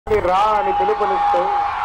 రా అని పిలుపునిస్తూ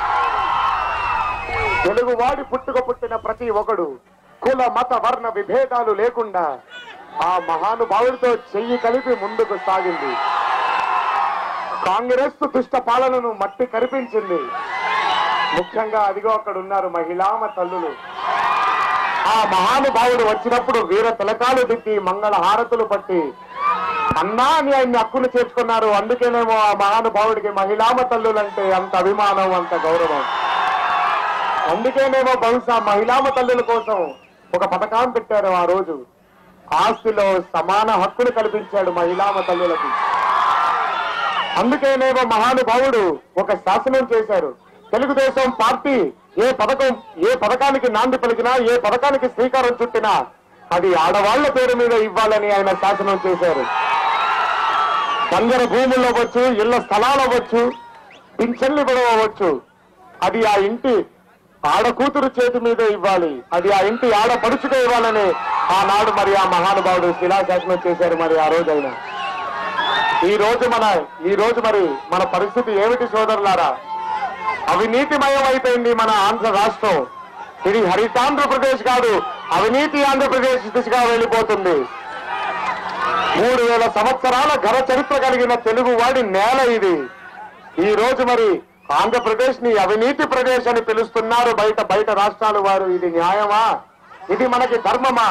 తెలుగువాడి పుట్టుక పుట్టిన ప్రతి ఒక్కడు కుల మత వర్ణ విభేదాలు లేకుండా ఆ మహానుభావుడితో చెయ్యి కలిపి ముందుకు సాగింది కాంగ్రెస్ దుష్ట పాలనను మట్టి కరిపించింది ముఖ్యంగా అదిగో అక్కడ ఉన్నారు మహిళామ తల్లులు ఆ మహానుభావుడు వచ్చినప్పుడు వీర తిలకాలు దిద్ది మంగళ హారతులు పట్టి అన్నా అని ఆయన్ని హక్కును చేర్చుకున్నారు అందుకేనేమో ఆ మహానుభావుడికి మహిళామ తల్లులంటే అంత అభిమానం అంత గౌరవం అందుకేనేమో బహుశా మహిళామ తల్లుల కోసం ఒక పథకం పెట్టారు ఆ రోజు ఆస్తిలో సమాన హక్కులు కల్పించాడు మహిళామ తల్లులకి అందుకేనేమో మహానుభావుడు ఒక శాసనం చేశారు తెలుగుదేశం పార్టీ ఏ పథకం ఏ పథకానికి నాంది పలికినా ఏ పథకానికి శ్రీకారం చుట్టినా అది ఆడవాళ్ల పేరు మీద ఇవ్వాలని ఆయన శాసనం చేశారు బంగార భూములు అవ్వచ్చు ఇళ్ల స్థలాలు అవ్వచ్చు పింఛన్లు ఇవ్వడం అవ్వచ్చు అది ఆ ఇంటి ఆడ కూతురు చేతి మీద ఇవ్వాలి అది ఆ ఇంటి ఆడ పడుచుగా ఇవ్వాలని ఆనాడు మరి ఆ మహానుభావుడు శిలాశాసనం చేశారు మరి ఆ రోజైనా ఈ రోజు మన ఈ రోజు మరి మన పరిస్థితి ఏమిటి సోదరులారా అవినీతిమయం అయిపోయింది మన ఆంధ్ర రాష్ట్రం ఇది హరితాంధ్రప్రదేశ్ కాదు అవినీతి ఆంధ్రప్రదేశ్ దిశగా వెళ్ళిపోతుంది మూడు వేల సంవత్సరాల ఘన చరిత్ర కలిగిన తెలుగు వాడి నేల ఇది ఈ రోజు మరి ఆంధ్రప్రదేశ్ ని అవినీతి ప్రదేశ్ అని పిలుస్తున్నారు బయట బయట రాష్ట్రాలు వారు ఇది న్యాయమా ఇది మనకి ధర్మమా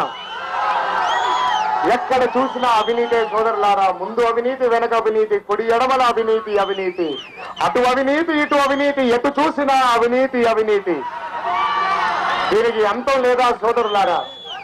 ఎక్కడ చూసినా అవినీతే సోదరులారా ముందు అవినీతి వెనక అవినీతి కుడి ఎడమల అవినీతి అవినీతి అటు అవినీతి ఇటు అవినీతి ఎటు చూసినా అవినీతి అవినీతి దీనికి అంతం లేదా సోదరులారా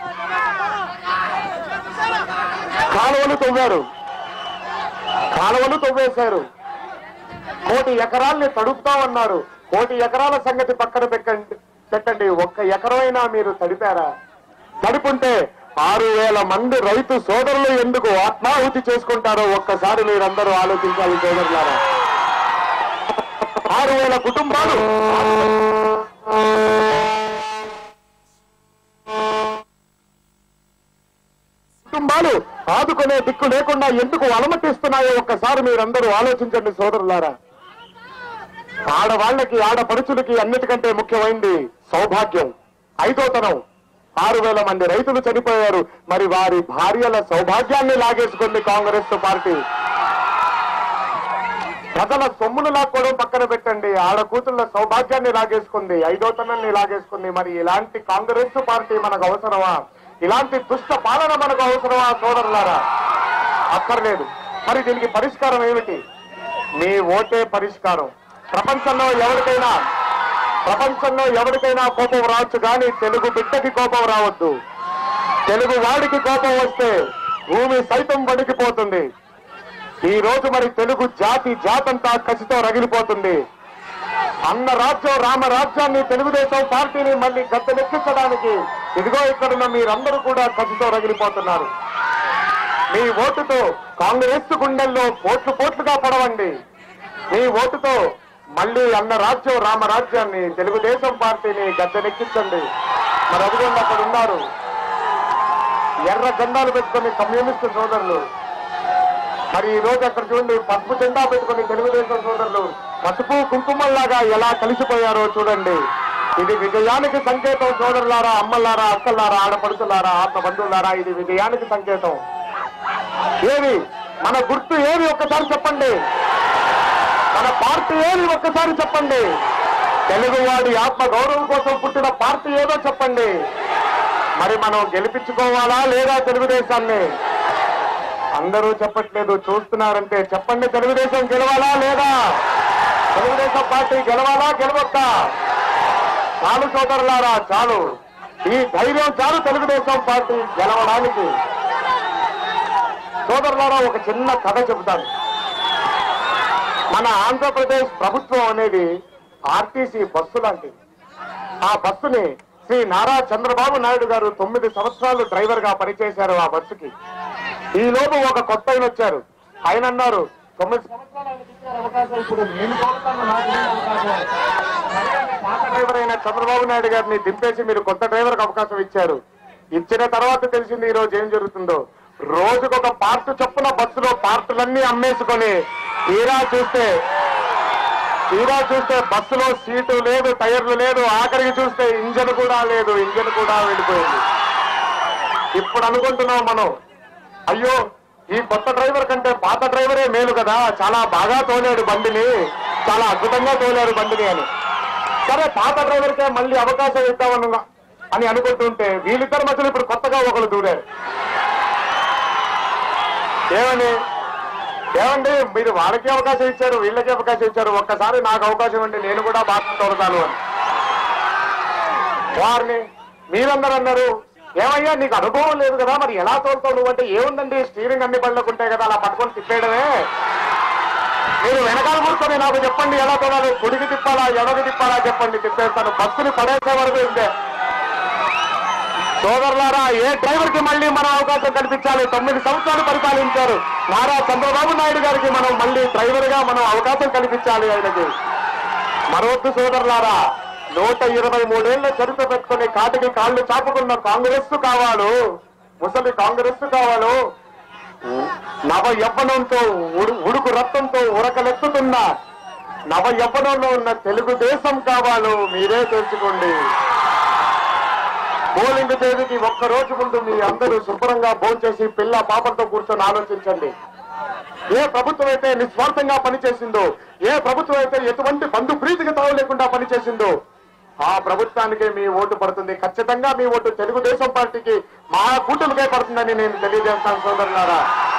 కాలువలు తవ్వారు కాలువలు తవ్వేశారు కోటి ఎకరాల్ని తడుపుతామన్నారు కోటి ఎకరాల సంగతి పక్కన పెట్టండి పెట్టండి ఒక్క ఎకరమైనా మీరు తడిపారా తడుపుంటే ఆరు వేల మంది రైతు సోదరులు ఎందుకు ఆత్మాహుతి చేసుకుంటారో ఒక్కసారి మీరందరూ ఆలోచించాలి సోదరులారా ఆరు వేల కుటుంబాలు కుటుంబాలు ఆదుకునే దిక్కు లేకుండా ఎందుకు అలమటిస్తున్నాయో ఒక్కసారి మీరందరూ ఆలోచించండి సోదరులారా ఆడవాళ్ళకి ఆడపడుచులకి అన్నిటికంటే ముఖ్యమైంది సౌభాగ్యం ఐదోతనం ఆరు వేల మంది రైతులు చనిపోయారు మరి వారి భార్యల సౌభాగ్యాన్ని లాగేసుకుంది కాంగ్రెస్ పార్టీ ప్రజల సొమ్మును లాక్కోవడం పక్కన పెట్టండి ఆడ కూతుళ్ళ సౌభాగ్యాన్ని లాగేసుకుంది ఐదోతనాన్ని లాగేసుకుంది మరి ఇలాంటి కాంగ్రెస్ పార్టీ మనకు అవసరమా ఇలాంటి దుష్ట పాలన మనకు అవసరమా సోదరులారా అక్కర్లేదు మరి దీనికి పరిష్కారం ఏమిటి మీ ఓటే పరిష్కారం ప్రపంచంలో ఎవరికైనా ప్రపంచంలో ఎవరికైనా కోపం రావచ్చు కానీ తెలుగు బిడ్డకి కోపం రావద్దు తెలుగు వాడికి కోపం వస్తే భూమి సైతం వణికిపోతుంది ఈ రోజు మరి తెలుగు జాతి జాతంతా కసితో రగిలిపోతుంది అన్న రాజ్యం రామరాజ్యాన్ని తెలుగుదేశం పార్టీని మళ్ళీ గద్దెనెక్కించడానికి ఇదిగో ఇక్కడున్న మీరందరూ కూడా కసితో రగిలిపోతున్నారు మీ ఓటుతో కాంగ్రెస్ గుండెల్లో పోట్లు పోట్లుగా పడవండి మీ ఓటుతో మళ్ళీ అన్న రాజ్యం రామరాజ్యాన్ని తెలుగుదేశం పార్టీని గద్దెనెక్కించండి మరి అదిగోండి అక్కడ ఉన్నారు ఎర్ర జెండాలు పెట్టుకుని కమ్యూనిస్టు సోదరులు మరి ఈ రోజు అక్కడ చూడండి పసుపు జెండా పెట్టుకుని తెలుగుదేశం సోదరులు పసుపు కుంకుమల్లాగా ఎలా కలిసిపోయారో చూడండి ఇది విజయానికి సంకేతం సోదరులారా అమ్మలారా అక్కలారా ఆడపడుతులారా ఆత్మ బంధువులారా ఇది విజయానికి సంకేతం ఏది మన గుర్తు ఏది ఒక్కసారి చెప్పండి మన పార్టీ ఏది ఒక్కసారి చెప్పండి తెలుగువాడి ఆత్మ గౌరవం కోసం పుట్టిన పార్టీ ఏదో చెప్పండి మరి మనం గెలిపించుకోవాలా లేదా తెలుగుదేశాన్ని అందరూ చెప్పట్లేదు చూస్తున్నారంటే చెప్పండి తెలుగుదేశం గెలవాలా లేదా తెలుగుదేశం పార్టీ గెలవాలా గెలవద్దా చాలు సోదరులారా చాలు ఈ ధైర్యం చాలు తెలుగుదేశం పార్టీ గెలవడానికి సోదరులారా ఒక చిన్న కథ చెబుతాను మన ఆంధ్రప్రదేశ్ ప్రభుత్వం అనేది ఆర్టీసీ బస్సు లాంటిది ఆ బస్సుని శ్రీ నారా చంద్రబాబు నాయుడు గారు తొమ్మిది సంవత్సరాలు డ్రైవర్ గా పనిచేశారు ఆ బస్సుకి ఈ లోపు ఒక కొత్త ఆయన వచ్చారు ఆయన అన్నారు తొమ్మిది సంవత్సరాలు ఆయనకి ఇచ్చారు అవకాశం ఇప్పుడు నేను కోరుతాను నాకు ఇవ్వండి అవకాశం. ఎందుకంటే పాత డ్రైవర్ అయిన చంద్రబాబు నాయుడు గారిని దింపేసి మీరు కొత్త డ్రైవర్ కి అవకాశం ఇచ్చారు ఇచ్చిన తర్వాత తెలిసింది ఈ రోజు ఏం జరుగుతుందో రోజుకొక పార్ట్ చొప్పున బస్సులో పార్టులన్నీ అమ్మేసుకొని తీరా చూస్తే తీరా చూస్తే బస్సులో సీటు లేదు టైర్లు లేదు ఆఖరికి చూస్తే ఇంజన్ కూడా లేదు ఇంజన్ కూడా వెళ్ళిపోయింది ఇప్పుడు అనుకుంటున్నాం మనం అయ్యో ఈ కొత్త డ్రైవర్ కంటే పాత డ్రైవరే మేలు కదా చాలా బాగా తోలాడు బండిని చాలా అద్భుతంగా తోలాడు బండిని అని సరే పాత డ్రైవర్కే మళ్ళీ అవకాశం ఇద్దామని అని అనుకుంటుంటే వీళ్ళిద్దరి మధ్యలో ఇప్పుడు కొత్తగా ఒకరు దూరారు ఏమని ఏమండి మీరు వాళ్ళకి అవకాశం ఇచ్చారు వీళ్ళకి అవకాశం ఇచ్చారు ఒక్కసారి నాకు అవకాశం ఇవ్వండి నేను కూడా బాగా తోడతాను అని వారిని మీరందరూ అన్నారు ఏమయ్యా నీకు అనుభవం లేదు కదా మరి ఎలా తోలుతావు నువ్వు అంటే ఏముందండి స్టీరింగ్ అన్ని బళ్ళకు ఉంటాయి కదా అలా పట్టుకొని తిప్పేయడమే మీరు వెనకాల కూర్చొని నాకు చెప్పండి ఎలా తోలాలి కుడికి తిప్పాలా ఎడకి తిప్పాలా చెప్పండి తిప్పేస్తాను బస్సుని పడేసే వరకు ఇంతే సోదరులారా ఏ డ్రైవర్ కి మళ్ళీ మనం అవకాశం కల్పించాలి తొమ్మిది సంవత్సరాలు పరిపాలించారు నారా చంద్రబాబు నాయుడు గారికి మనం మళ్ళీ డ్రైవర్ గా మనం అవకాశం కల్పించాలి ఆయనకి మరొద్దు సోదరులారా నూట ఇరవై మూడేళ్ల చరిత్ర పెట్టుకుని కాటికి కాళ్ళు చాపుకున్న కాంగ్రెస్ కావాలు ముసలి కాంగ్రెస్ కావాలు నవ యవ్వనంతో ఉడు- ఉడుకు రక్తంతో ఉరకలెత్తుతున్న నవ యవ్వనంలో ఉన్న తెలుగుదేశం కావాలు మీరే తెలుసుకోండి పోలింగ్ తేదీకి ఒక్క రోజు ముందు మీ అందరూ శుభ్రంగా భోంచేసి పిల్ల పాపలతో కూర్చొని ఆలోచించండి ఏ ప్రభుత్వం అయితే నిస్వార్థంగా పనిచేసిందో ఏ ప్రభుత్వం అయితే ఎటువంటి బంధు ప్రీతికి తావు లేకుండా పనిచేసిందో ఆ ప్రభుత్వానికే మీ ఓటు పడుతుంది ఖచ్చితంగా మీ ఓటు తెలుగుదేశం పార్టీకి మా కూటమికే పడుతుందని నేను తెలియజేస్తాను సోదరులారా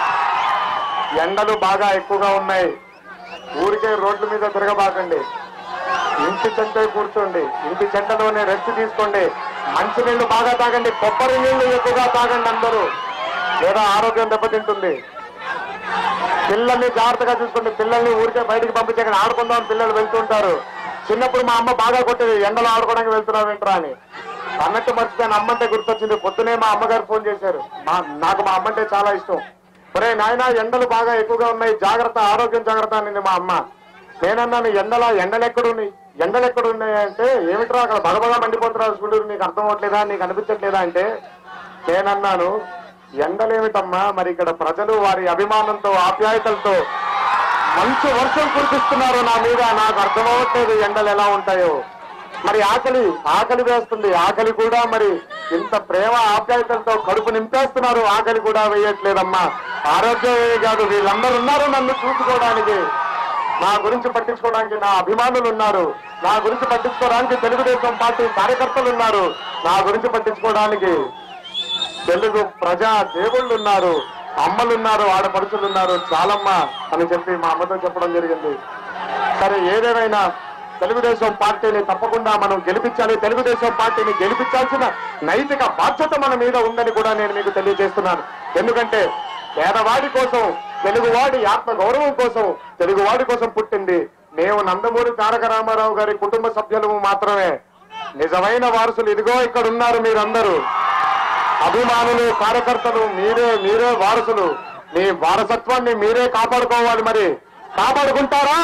ఎండలు బాగా ఎక్కువగా ఉన్నాయి ఊరికే రోడ్ల మీద తిరగబాకండి ఇంటి చెంత కూర్చోండి ఇంటి చెంటలోనే రెస్ట్ తీసుకోండి మంచి నీళ్లు బాగా తాగండి కొబ్బరి నీళ్లు ఎక్కువగా తాగండి అందరూ లేదా ఆరోగ్యం దెబ్బతింటుంది పిల్లల్ని జాగ్రత్తగా చూసుకోండి పిల్లల్ని ఊరికే బయటికి పంపించక ఆడుకుందాం పిల్లలు వెళ్తుంటారు చిన్నప్పుడు మా అమ్మ బాగా కొట్టేది ఎండలో ఆడుకోవడానికి వెళ్తున్నావు ఏంట్రా అని అన్నట్టు మర్చిపోయాను అమ్మంటే గుర్తొచ్చింది పొద్దునే మా అమ్మగారు ఫోన్ చేశారు మా నాకు మా అమ్మంటే చాలా ఇష్టం ఒరే నాయన ఎండలు బాగా ఎక్కువగా ఉన్నాయి జాగ్రత్త ఆరోగ్యం జాగ్రత్త అనింది మా అమ్మ నేనన్నాను ఎండలా ఎండలు ఎక్కడున్నాయి ఎండలు ఎక్కడున్నాయి అంటే ఏమిట్రా అక్కడ బగబగా మండిపోతున్నారు చూడు నీకు అర్థం అవ్వట్లేదా నీకు అనిపించట్లేదా అంటే నేనన్నాను ఎండలేమిటమ్మా మరి ఇక్కడ ప్రజలు వారి అభిమానంతో ఆప్యాయతలతో మంచి వర్షం కురిపిస్తున్నారు నా మీద నాకు అర్థమవ్వట్లేదు ఎండలు ఎలా ఉంటాయో మరి ఆకలి ఆకలి వేస్తుంది ఆకలి కూడా మరి ఇంత ప్రేమ ఆప్యాయతలతో కడుపు నింపేస్తున్నారు ఆకలి కూడా వేయట్లేదమ్మా ఆరోగ్యమే కాదు వీళ్ళందరూ ఉన్నారు నన్ను చూసుకోవడానికి నా గురించి పట్టించుకోవడానికి నా అభిమానులు ఉన్నారు నా గురించి పట్టించుకోవడానికి తెలుగుదేశం పార్టీ కార్యకర్తలు ఉన్నారు నా గురించి పట్టించుకోవడానికి తెలుగు ప్రజా దేవుళ్ళు ఉన్నారు అమ్మలు ఉన్నారు ఆడపడుచులు ఉన్నారు చాలమ్మ అని చెప్పి మా అమ్మతో చెప్పడం జరిగింది సరే ఏదేమైనా తెలుగుదేశం పార్టీని తప్పకుండా మనం గెలిపించాలి తెలుగుదేశం పార్టీని గెలిపించాల్సిన నైతిక బాధ్యత మన మీద ఉందని కూడా నేను మీకు తెలియజేస్తున్నాను ఎందుకంటే పేదవాడి కోసం తెలుగువాడి ఆత్మ గౌరవం కోసం తెలుగువాడి కోసం పుట్టింది మేము నందమూరి తారక రామారావు గారి కుటుంబ సభ్యులము మాత్రమే నిజమైన వారసులు ఇదిగో ఇక్కడ ఉన్నారు మీరందరూ అభిమానులు కార్యకర్తలు మీరే మీరే వారసులు మీ వారసత్వాన్ని మీరే కాపాడుకోవాలి మరి కాపాడుకుంటారా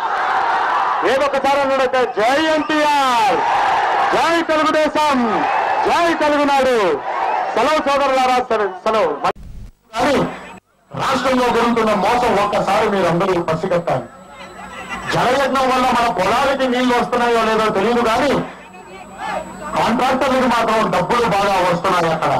ఏదొకసారి అన్నాడైతే జై ఎన్టీఆర్ జై తెలుగుదేశం జై తెలుగునాడు సెలవు సోదరులారా సెలవు సెలవు కానీ రాష్ట్రంలో జరుగుతున్న మోసం ఒక్కసారి మీరందరూ పసిగట్టాలి జలయజ్ఞం వల్ల మన పొలాలకి నీళ్లు వస్తున్నాయో లేదో తెలియదు కానీ కాంట్రాక్టర్లకు మాత్రం డబ్బులు బాగా వస్తున్నాయి అక్కడ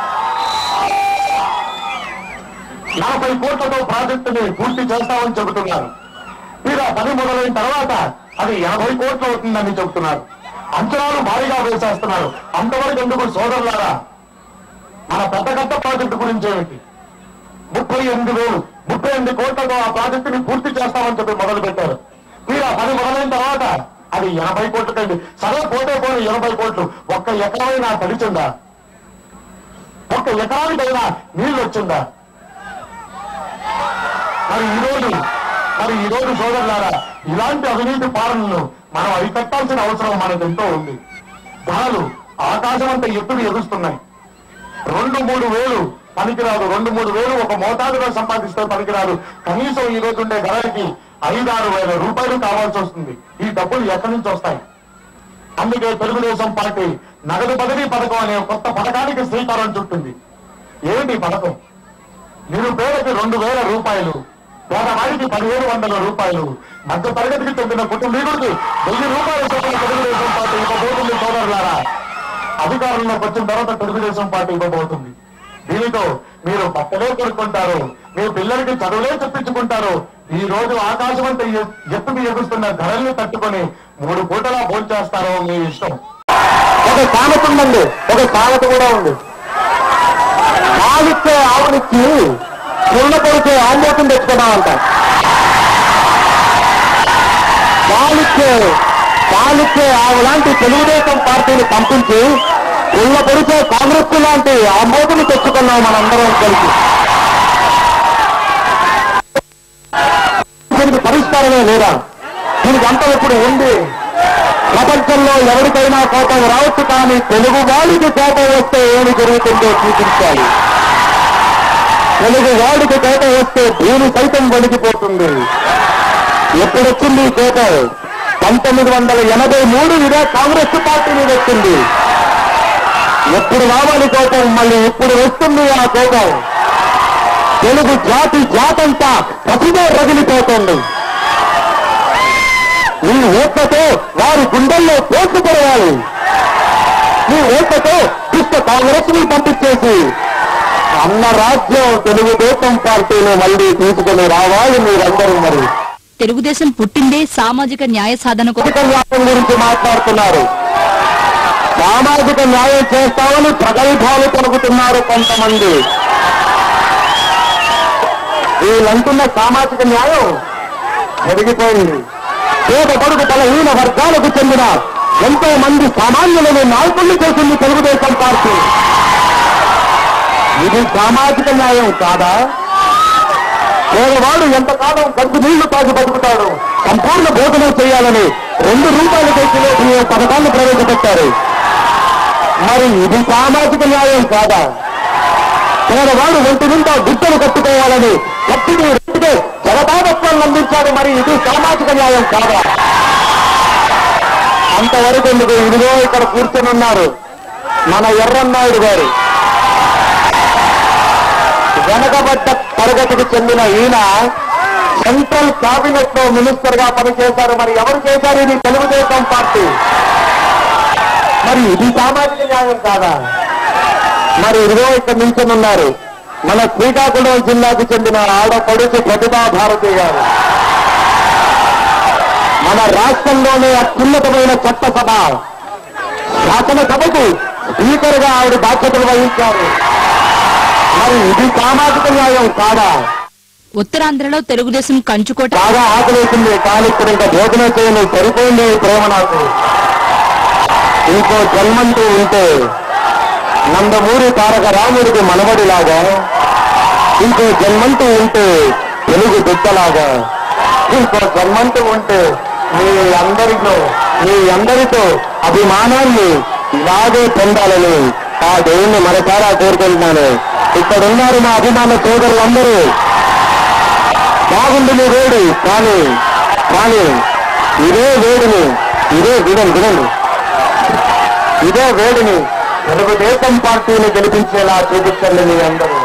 నలభై కోట్లతో ప్రాజెక్టుని పూర్తి చేస్తామని చెబుతున్నారు తీరా పని మొదలైన తర్వాత అది ఎనభై కోట్లు అవుతుందని చెబుతున్నారు అంచనాలు భారీగా వేసేస్తున్నారు అంతవరకు ఎందుకు సోదరులారా మన పెద్ద గట్ట ప్రాజెక్టు గురించి ఏమిటి ముప్పై ఎనిమిది వేలు ముప్పై ఎనిమిది కోట్లతో ఆ ప్రాజెక్టుని పూర్తి చేస్తామని చెప్పి మొదలు పెట్టారు తీరా పని మొదలైన తర్వాత అది ఎనభై కోట్లు కండి సరే పోతే పోనీ ఎనభై కోట్లు ఒక్క ఎకరమైనా తడిచిందా ఒక్క ఎకరానికైనా నీళ్లు వచ్చిందా మరి ఈ రోజు మరి ఈ రోజు సోదరులారా ఇలాంటి అవినీతి పాలనను మనం అరికట్టాల్సిన అవసరం మనకు ఎంతో ఉంది ధరలు ఆకాశం అంత ఎత్తులు ఎగుస్తున్నాయి రెండు మూడు వేలు పనికిరాదు రెండు మూడు వేలు ఒక మోతాదులో సంపాదిస్తే పనికిరాదు కనీసం ఈ రోజు ఉండే ధరలకి ఐదారు వేల రూపాయలు కావాల్సి వస్తుంది ఈ డబ్బులు ఎక్కడి నుంచి వస్తాయి అందుకే తెలుగుదేశం పార్టీ నగదు బదిలీ పథకం అనే కొత్త పథకానికి శ్రీకారం చుట్టింది ఏమిటి ఈ పథకం నిరుపేదకి రెండు వేల రూపాయలు పేదవాడికి పదిహేను వందల రూపాయలు మధ్య తరగతికి చెందిన కుటుంబీకుడికి వెయ్యి రూపాయల చొప్పున తెలుగుదేశం పార్టీ ఇవ్వబోతుంది సోదరులారా అధికారంలోకి వచ్చిన తర్వాత తెలుగుదేశం పార్టీ ఇవ్వబోతుంది దీనితో మీరు బట్టలే కొనుక్కుంటారు మీ పిల్లలకి చదువులే చెప్పించుకుంటారు ఈ రోజు ఆకాశం అంటే ఎ- ఎత్తుకు ఎగుస్తున్న ధరల్ని తట్టుకొని మూడు పూటలా భోంచేస్తారో మీ ఇష్టం ఒక సామెత ఉందండి ఒక సామెత కూడా ఉంది పాలిచ్చే ఆవునికి చిన్న కొడుకే ఆంబోతం తెచ్చుకున్నామంట పాలిచ్చే పాలిచ్చే ఆవు లాంటి తెలుగుదేశం పార్టీని పంపించి ఉళ్ళ పొడిచే కాంగ్రెస్ లాంటి ఆంబోతుని తెచ్చుకున్నాం మనందరం కలిసి దీనికి పరిష్కారమే లేదా దీనికి అంత ఇప్పుడు ఉంది ప్రపంచంలో ఎవరికైనా కోపం రావచ్చు కానీ తెలుగు వాడికి కోపం వస్తే ఏమి జరుగుతుందో చూపించాలి తెలుగు వాడికి కోపం వస్తే భూమి సైతం వణికిపోతుంది ఎప్పుడొచ్చింది ఈ కోపం పంతొమ్మిది వందల ఎనభై మూడు ఇదే కాంగ్రెస్ పార్టీ మీద వచ్చింది ఎప్పుడు రావాలి కోపం మళ్ళీ ఇప్పుడు వస్తుంది ఆ కోపం తెలుగు జాతి జాతంతా ప్రతిభ రగిలిపోతుంది నీ ఓట్లతో వారి గుండెల్లో పోట్లు పెరగాలి నీ ఓట్లతో దుష్ట కాంగ్రెస్ ని పంపించేసి అన్న రాజ్యం తెలుగుదేశం పార్టీని మళ్ళీ తీసుకుని రావాలి మీరందరూ మరి తెలుగుదేశం పుట్టిందే సామాజిక న్యాయ సాధన కోసం సామాజిక న్యాయం గురించి మాట్లాడుతున్నారు సామాజిక న్యాయం చేస్తామని ప్రగల్భాలు పలుకుతున్నారు కొంతమంది వీళ్ళంటున్న సామాజిక న్యాయం జరిగిపోయింది పేద బడుగు బలహీన వర్గాలకు చెందిన ఎంతో మంది సామాన్యులను నాయకుల్ని చేసింది తెలుగుదేశం పార్టీ ఇది సామాజిక న్యాయం కాదా పేదవాడు ఎంతకాలం కంటి నీళ్లు తాగి బతుకుతాడు సంపూర్ణ భోజనం చేయాలని రెండు రూపాయల కిలో బియ్యం పథకాన్ని ప్రవేశపెట్టారు మరి ఇది సామాజిక న్యాయం కాదా పేదవాడు ఒంటి నిండా గుట్టలు కట్టుకోవాలని కట్టిని రెట్టితే జలపాతత్వాన్ని అందించాడు మరి ఇది సామాజిక న్యాయం కాదా అంతవరకు ఎందుకు ఇదిగో ఇక్కడ కూర్చొని ఉన్నారు మన ఎర్రన్నాయుడు గారు వెనకబడ్డ తరగతికి చెందిన ఈయన సెంట్రల్ కేబినెట్ లో మినిస్టర్ గా పనిచేశారు మరి ఎవరు చేశారు ఇది తెలుగుదేశం పార్టీ మరి ఇది సామాజిక న్యాయం కాదా మరి ఇదిగో ఇక్కడ నిల్చొని ఉన్నారు మన శ్రీకాకుళం జిల్లాకు చెందిన ఆడపడుచు ప్రతిభా భారతి గారు మన రాష్ట్రంలోనే అత్యున్నతమైన చట్టసభ శాసనసభకు స్పీకర్ గా ఆవిడ బాధ్యతలు వహించారు మరి ఇది సామాజిక న్యాయం కాదా ఉత్తరాంధ్రలో తెలుగుదేశం కంచుకోట బాగా ఆకలేసింది కానీ ఇప్పుడు ఇంకా భోజనం చేయను సరిపోయింది ఈ ప్రేమ నాకు ఇంకో జన్మంటూ ఉంటే నందమూరి తారక రాముడికి మనవడిలాగా ఇంకో జన్మంటూ ఉంటే తెలుగు బిడ్డలాగా ఇంకో జన్మంటూ ఉంటే మీ అందరితో మీ అందరితో అభిమానాన్ని ఇలాగే పొందాలని ఆ దేవుణ్ణి మనసారా కోరుకుంటున్నాను ఇక్కడ ఉన్నారు మా అభిమాన సోదరులందరూ బాగుంది మీ వేడి కానీ కానీ ఇదే వేడిని ఇదే విడండి విడండి ఇదే వేడిని తెలుగుదేశం పార్టీని గెలిపించేలా చూపించండి మీ అందరూ